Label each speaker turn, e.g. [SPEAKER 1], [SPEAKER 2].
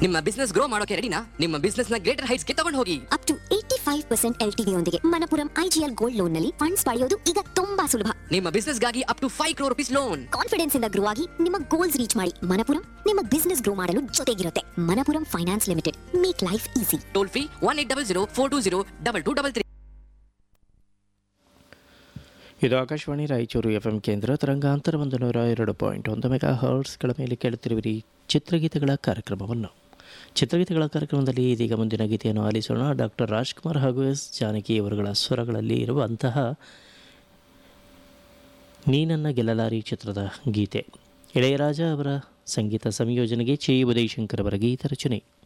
[SPEAKER 1] ನಿಮ್ಮ business grow ಮಾಡೋಕೆ ರೆಡಿನಾ ನಿಮ್ಮ ಬಿಸ್ನೆಸ್ ನ ಗ್ರೇಟರ್ ಹೈಟ್ಸ್ ಗೆ ತಗೊಂಡು ಹೋಗಿ
[SPEAKER 2] up to eighty five percent L ಯೊಂದಿಗೆ ಮನಪುರಂ ಐಜಿಎಲ್ ಗೋಲ್ಡ್ ಲೋನ್ ನಲ್ಲಿ ಫಂಡ್ಸ್ ಪಡೆಯೋದು ಈಗ ತುಂಬಾ ಸುಲಭ
[SPEAKER 1] ನಿಮ್ಮ ಬಿಸ್ನೆಸ್ ಗಾಗಿ up to five crore rupees loan
[SPEAKER 2] confidence ಇಂದ ಗ್ರೋ ಆಗಿ ನಿಮ್ಮ ಗೋಲ್ಸ್ ರೀಚ್ ಮಾಡಿ ಮನಪುರಂ ನಿಮ್ಮ ಬಿಸ್ನೆಸ್ ಗ್ರೋ ಮಾಡಲು ಜೊತೆಗಿರುತ್ತೆ Manappuram finance limited make life easy
[SPEAKER 1] toll free one eight double zero four two zero double two double three
[SPEAKER 3] ಇದು ಆಕಾಶವಾಣಿ ರಾಯಚೂರು ಎಫ್ ಎಂ ಕೇಂದ್ರ ತರಂಗಾಂತರ ಒಂದು ನೂರ ಎರಡು ಪಾಯಿಂಟ್ ಒಂದು ಮೆಗಾ ಹರ್ಟ್ಸ್ಗಳ ಮೇಲೆ ಕೇಳುತ್ತಿರುವಿರಿ ಚಿತ್ರಗೀತೆಗಳ ಕಾರ್ಯಕ್ರಮವನ್ನು ಚಿತ್ರಗೀತೆಗಳ ಕಾರ್ಯಕ್ರಮದಲ್ಲಿ ಇದೀಗ ಮುಂದಿನ ಗೀತೆಯನ್ನು ಆಲಿಸೋಣ ಡಾಕ್ಟರ್ ರಾಜ್ಕುಮಾರ್ ಹಾಗೂ ಎಸ್ ಜಾನಕಿ ಅವರುಗಳ ಸ್ವರಗಳಲ್ಲಿ ಇರುವಂತಹ ನೀನನ್ನ ಗೆಲ್ಲಲಾರಿ ಚಿತ್ರದ ಗೀತೆ ಇಳೆಯರಾಜ ಅವರ ಸಂಗೀತ ಸಂಯೋಜನೆಗೆ ಚಿ ಉದಯಶಂಕರ್ ಅವರ ಗೀತ ರಚನೆ